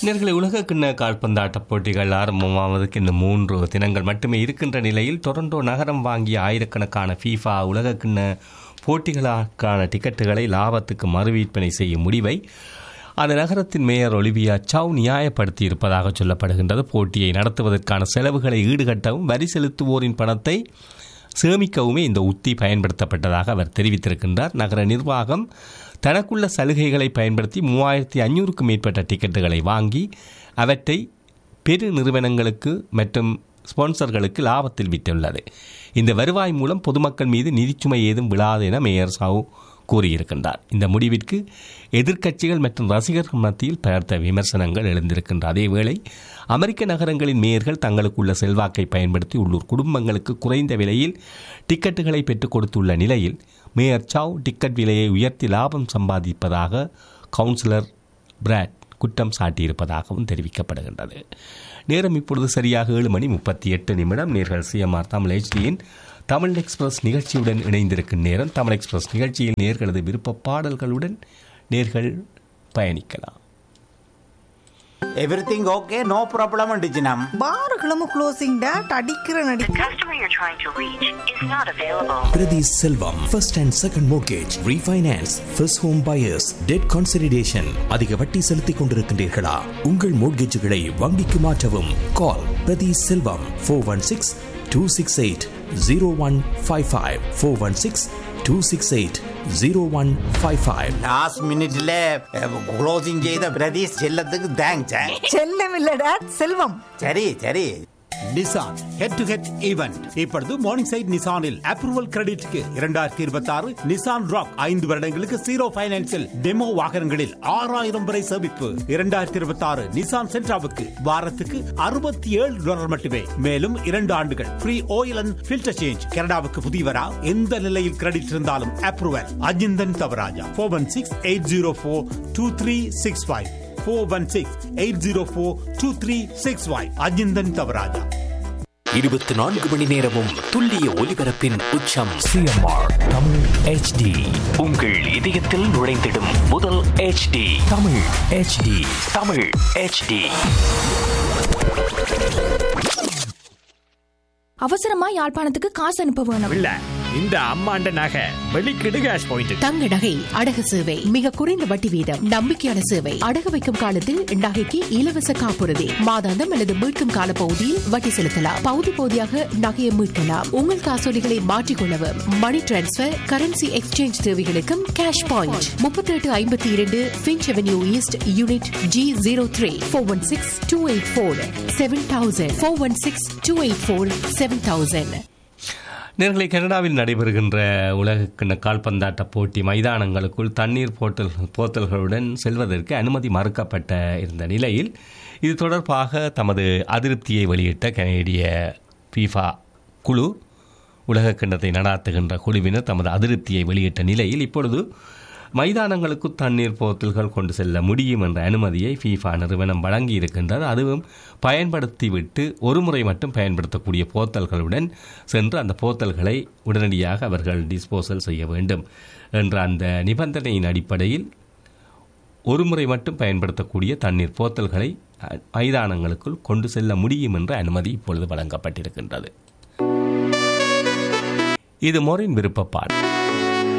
நேர்களை உலக கிண்ண கால்பந்தாட்ட போட்டிகள் ஆரம்பமாவதற்கு இந்த மூன்று தினங்கள் மட்டுமே இருக்கின்ற நிலையில் டொரண்டோ நகரம் வாங்கிய ஆயிரக்கணக்கான ஃபீஃபா உலக கிண்ண போட்டிகளுக்கான டிக்கெட்டுகளை லாபத்துக்கு மறுவிற்பனை செய்யும் முடிவை அந்த நகரத்தின் மேயர் ஒலிவியா சவ் நியாயப்படுத்தி இருப்பதாக சொல்லப்படுகின்றது போட்டியை நடத்துவதற்கான செலவுகளை ஈடுகட்டவும் வரி செலுத்துவோரின் பணத்தை சேமிக்கவுமே இந்த உத்தி பயன்படுத்தப்பட்டதாக அவர் தெரிவித்திருக்கின்றார் நகர நிர்வாகம் தனக்குள்ள சலுகைகளை பயன்படுத்தி மூவாயிரத்தி ஐநூறுக்கும் மேற்பட்ட டிக்கெட்டுகளை வாங்கி அவற்றை பெரு நிறுவனங்களுக்கு மற்றும் ஸ்பான்சர்களுக்கு லாபத்தில் விட்டுள்ளது இந்த வருவாய் மூலம் பொதுமக்கள் மீது நிதிச்சுமை ஏதும் விழாது என மேயர் சாவு கூறியிருக்கின்றார் இந்த முடிவிற்கு எதிர்க்கட்சிகள் மற்றும் ரசிகர்கள் மத்தியில் பலத்த விமர்சனங்கள் எழுந்திருக்கின்ற அதேவேளை அமெரிக்க நகரங்களின் மேயர்கள் தங்களுக்குள்ள செல்வாக்கை பயன்படுத்தி உள்ளூர் குடும்பங்களுக்கு குறைந்த விலையில் டிக்கெட்டுகளை பெற்றுக் கொடுத்துள்ள நிலையில் மேயர் சாவ் டிக்கெட் விலையை உயர்த்தி லாபம் சம்பாதிப்பதாக கவுன்சிலர் பிராட் குற்றம் சாட்டியிருப்பதாகவும் தெரிவிக்கப்படுகின்றது நேரம் இப்பொழுது சரியாக ஏழு மணி முப்பத்தி எட்டு நிமிடம் நேர்கள் சிஎம்ஆர் தமிழ் ஹெச்டியின் தமிழ் எக்ஸ்பிரஸ் நிகழ்ச்சியுடன் இணைந்திருக்கும் நேரம் தமிழ் எக்ஸ்பிரஸ் நிகழ்ச்சியில் நேர்களது விருப்ப பாடல்களுடன் நேர்கள் பயணிக்கலாம் எவ்ரிதிங் ஓகே நோ ப்ராப்ளம் அண்டிச்சினம் பார்களும் க்ளோசிங் டேட் அடிக்கிற The நடி customer you're trying to reach is not available. Priti Selvam, first and second mortgage, refinance, first home buyers, debt consolidation. அதிக வட்டி செலுத்திக் கொண்டிருக்கின்றீர்களா உங்கள் மோட்கேஜுகளை வங்கிக்கு மாற்றவும் call Prathi Selvam four one six two six eight zero one five five four one six two six eight zero one five five last மினிட்ல closing செய்த பிரதீஷ் செல்லத்துக்கு thanks செல்லம் இல்ல டேட் செல்வம் சரி சரி Nissan head to head event இப்பொழுது மார்னிங் சைட் நிசானில் approval கிரெடிட்க்கு இரண்டாயிரத்தி இருபத்தி ஆறு நிசான் ராக் ஐந்து வருடங்களுக்கு ஜீரோ பைனான்சில் டெமோ வாகனங்களில் ஆறாயிரம் வரை சேமிப்பு இரண்டாயிரத்தி இருபத்தி ஆறு நிசான் சென்ட்ராவுக்கு வாரத்துக்கு அறுபத்தி ஏழு டாலர் மட்டுமே மேலும் இரண்டு ஆண்டுகள் free oil and filter change கனடாவுக்கு புதியவரா எந்த நிலையில் கிரெடிட் இருந்தாலும் approval Ajinthan Thavarajah four one six eight zero four two three six five four one six eight zero four two three six five Ajinthan Thavarajah இருபத்தி நான்கு மணி நேரமும் துல்லிய ஒலிபரப்பின் உச்சம் சிஎம்ஆர் தமிழ் ஹெச்டி உங்கள் இதயத்தில் நுழைந்திடும் முதல் HD Tamil HD Tamil HD அவசரமா யாழ்ப்பாணத்துக்கு காசு அனுப்ப வேணும் இல்ல இந்த அம்மாண்ட நகை வெளிக்கிடு கேஷ் பாயிண்ட் தங்க நகை அடகு சேவை மிக குறைந்த வட்டி வீதம் நம்பிக்கையான சேவை அடகு வைக்கும் காலத்தில் நகைக்கு இலவச காப்புறுதி மாதாந்தம் அல்லது மீட்கும் கால பகுதியில் வட்டி செலுத்தலாம் பகுதி பகுதியாக நகையை மீட்கலாம் உங்கள் காசோலிகளை மாற்றிக்கொள்ளவும் மணி டிரான்ஸ்பர் கரன்சி எக்ஸ்சேஞ்ச் தேவைகளுக்கும் கேஷ் பாயிண்ட் முப்பத்தி எட்டு ஐம்பத்தி இரண்டு Finch avenue east unit G zero three four one six two eight four seven thousand four one six two eight four seven thousand நேர்களை கனடாவில் நடைபெறுகின்ற உலகக்கிண்ண கால்பந்தாட்ட போட்டி மைதானங்களுக்குள் தண்ணீர் போத்தல் போத்தல்களுடன் செல்வதற்கு அனுமதி மறுக்கப்பட்ட இருந்த நிலையில் இது தொடர்பாக தமது அதிருப்தியை வெளியிட்ட கனேடிய ஃபீஃபா குழு உலகக்கிண்ணத்தை நடாத்துகின்ற குழுவினர் தமது அதிருப்தியை வெளியிட்ட நிலையில் இப்பொழுது மைதானங்களுக்கு தண்ணீர் போத்தல்கள் கொண்டு செல்ல முடியும் என்ற அனுமதியை ஃபீஃபா நிறுவனம் வழங்கி இருக்கின்றது அதுவும் பயன்படுத்திவிட்டு ஒரு முறை மட்டும் பயன்படுத்தக்கூடிய போத்தல்களுடன் சென்று அந்த போத்தல்களை உடனடியாக அவர்கள் டிஸ்போசல் செய்ய வேண்டும் என்ற அந்த நிபந்தனையின் அடிப்படையில் ஒரு முறை மட்டும் பயன்படுத்தக்கூடிய தண்ணீர் போத்தல்களை அஹ், மைதானங்களுக்குள் கொண்டு செல்ல முடியும் என்ற அனுமதி இப்பொழுது வழங்கப்பட்டிருக்கின்றது இது மோரின் விருப்பப்பாடு